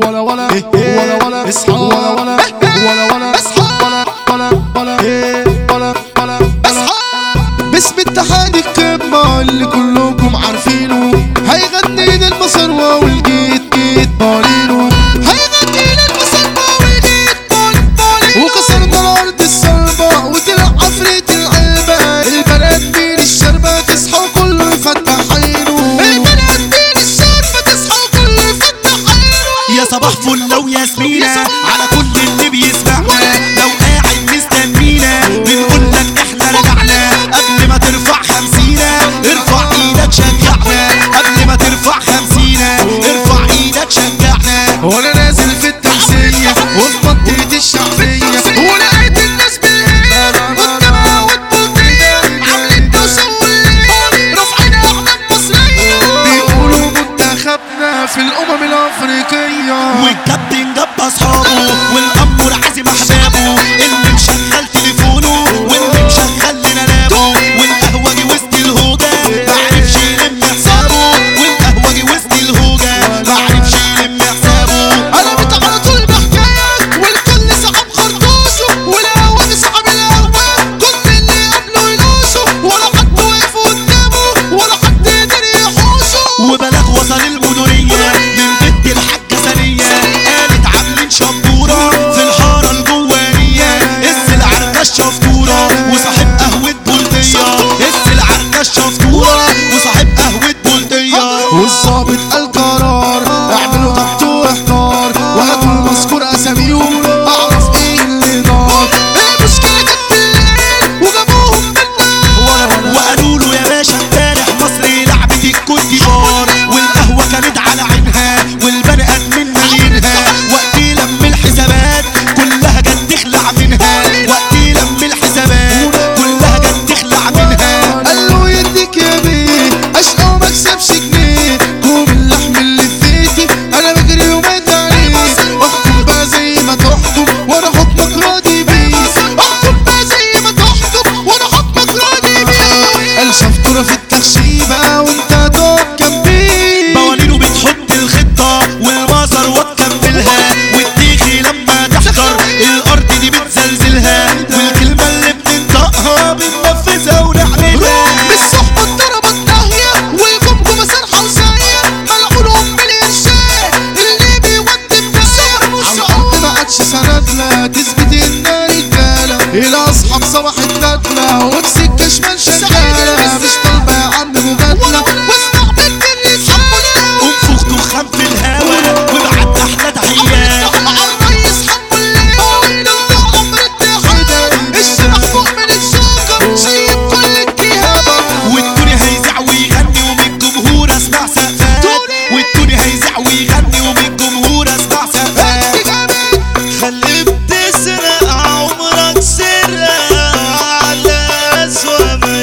ولا ولا ولا ولا اصحى. ولا ولا ولا ولا اصحى. ولا ولا ولا ولا ولا ولا باسم اتحاد القمة اللي كلكم عارفينه هيغني للمصروة والجيت جيت طالينه هيغني للمصروة والجيت طال طالينه وكسرنا الأرض الصلبة وطلع عفريت العلبة البنات بين الشربة تصحى وكله يفتح عينه البنات بين الشربة تصحى وكله يفتح عينه يا صباح فل لو ياسمينة على كل اللي بيسمعنا لو قاعد مستنينا بنقول لك احنا رجعنا قبل ما ترفع خمسينة ارفع ايدك شجعنا قبل ما ترفع خمسينة ارفع ايدك شجعنا وانا نازل في التمثيلية وفي منطقة الشعبية ولقيت الناس بالهيل والجماعة والبلطية عاملين دوشة والليل رافعين أعلام مصرية بيقولوا منتخبنا في الأمم الأفريقية والكابتن جاب اصحابه والامور عازم احبابه اللي مشغل تليفونه واللي مشغل لنا لابه والقهوه دي وسط الهوجه معرفش يلم حسابه والقهوه دي وسط الهوجه معرفش يلم حسابه أنا بت على طول بحكاية والكل سحب خرطوشه والقهوة دي سحب القهوة كل اللي قبله يلوشه ولا حد واقف قدامه ولا حد قدر يحوشه وبلاغ وصل المديريه من بنت الحاجه ثانيه قالت عاملين شبوره في الحاره الجوانيه السلعه الشفطوره وصاحب قهوه بلطيه السلعه الشفطوره وصاحب قهوه بلطيه والظابط قال قرار اعملوا تحت واحتار وهاتوا المذكور اساميهم اعرف ايه اللي دار المشكله كانت بالليل وجابوهم بالنار وقالوا له يا باشا امبارح مصر لعبت الكوت ديفوار والقهوه كانت على عينها والبني ادمين مالينها وقت لم الحسابات كلها جت تخلع منها وقت لم الحسابات كلها جت تخلع منها قال له يديك يا بيه اشقى وما اكسبش جنيه كوم اللحم اللي في بيتي انا بجري ومات عليه احكم بقى زي ما تحكم وانا حكمك راضي بيه احكم بقى زي ما تحكم وانا حكمك راضي بيه قال شفطوره في التخشيبه وانت هتقعد جنبيه موالينه بتحط الخطة والمصر وتكملها والتيخي لما تحضر الأرض دي بتزلزلها والكلمة اللي بننطقها بننفذها ونعملها بالصحبة اتضربت ناهية والجمجمة سرحة وساية ملعون أم الإرشاد اللي بيودي النار على الأرض ما عادش سندلة تثبت إنها رجالة الأصحاب صباح الندلة وبسكة شمال شغالة مش طالبة يا عم مجادلة واسمع بنت الرسالة انفخ دخان في الهوا وابعت أحلى تحيات الريس حمو الليل ده عمر التحدي الشبح فوق من الشجر شايف كل الكهابة والتوني هيزع ويغني ومن الجمهور اسمع سقفات والتوني هيزع ويغني ومن الجمهور اسمع سقفات خليك تسرق عمرك سرق على أسوأ ما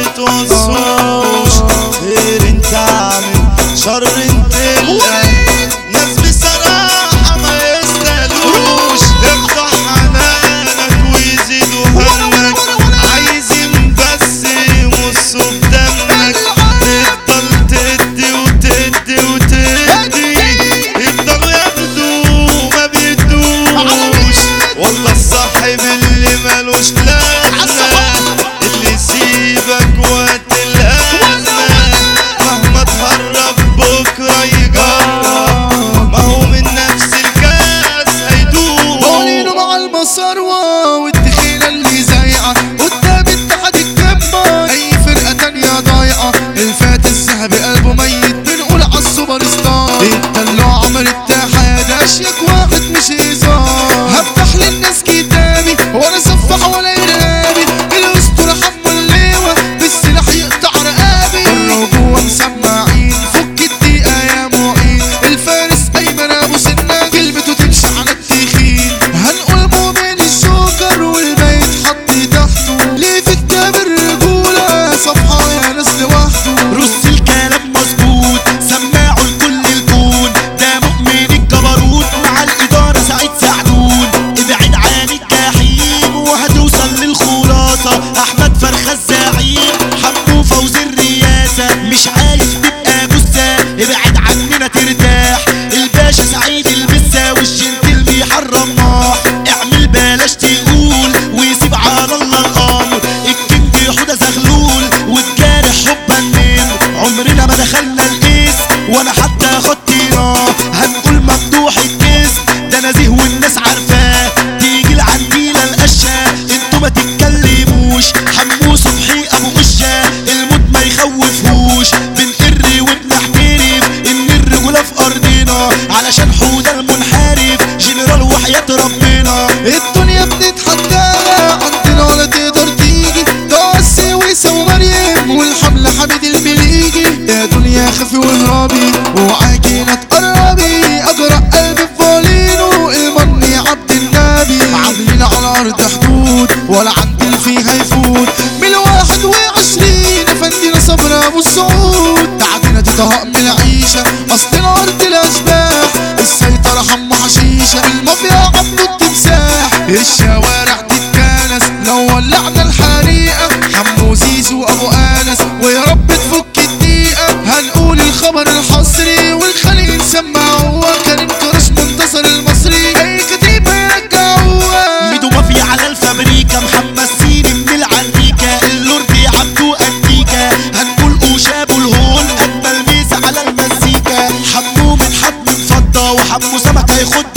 يتوصوش خير انت عامل شر انت اللي ناس بصراحة ما يستاهلوش افتح حنانك ويزيدوا همك عايزين بس يمصوا بدمك تفضل تدي وتدي وتدي يفضلوا ياخدوا ما بيدوش والله الصاحب اللي مالوش لازمة اللي يسيبك وقت الأزمة مهما تهرب بكرة يجرب ما هو من نفس الكاس قوانينه هيدوب مع المصاروة والتخيلة اللي زايعة قدام اتحاد القمة أي فرقة تانية ضايعة الفات الذهبي قلبه ميت بنقول عالسوبر ستار الدلوع عمر الاتحاد أشيك واحد مش هزار هفتح للناس كتابي ولا سفح ولا إرهاب حرمناه اعمل بلاش تقول ويسيب على الله الامر الكينج حوده زغلول والجارح حبا من عمرنا ما دخلنا القيس ولا حتى خطينا هنقول مفتوح الكيس ده نزيه والناس عارفاه تيجي العنتيله القشه انتوا ما تتكلموش حمو صبحي ابو قشه الموت ما يخوفهوش بنقر وبنحترم ان الرجوله في ارضنا علشان حوده المنحرف جنرال وحياه ربنا الدنيا بتتحداها عندنا ولا تقدر تيجي توسي ويسا ومريم والحمل حميد المليجي يا دنيا خفي واهربي وعاكي تقربي اجرأ قلبي في فولينو المني عبد النبي عاملين على ارض حدود ولا عندي فيها يفوت من الواحد وعشرين افندينا صبر ابو السعود تعبنا تطهق من العيشه اصل الارض الاشباح السيطره حمو حشيشه المافيا عملوا التمساح الشوارع تتكنس لو ولعنا الحريقه حمو زيزو ابو انس ويا رب تفك الدقيقه هنقول الخبر الحصري والخليج نسمعوه كريم كرش منتصر المصري اي كتيبه يرجعوها ميدو مافيا على الفابريكا محمد سيري من العنتيكا اللوردي عبدو انتيكا هنقول اوشاب الهون اجمل ميزه على المزيكا حمو من حب فضه وحمو سمك هيخد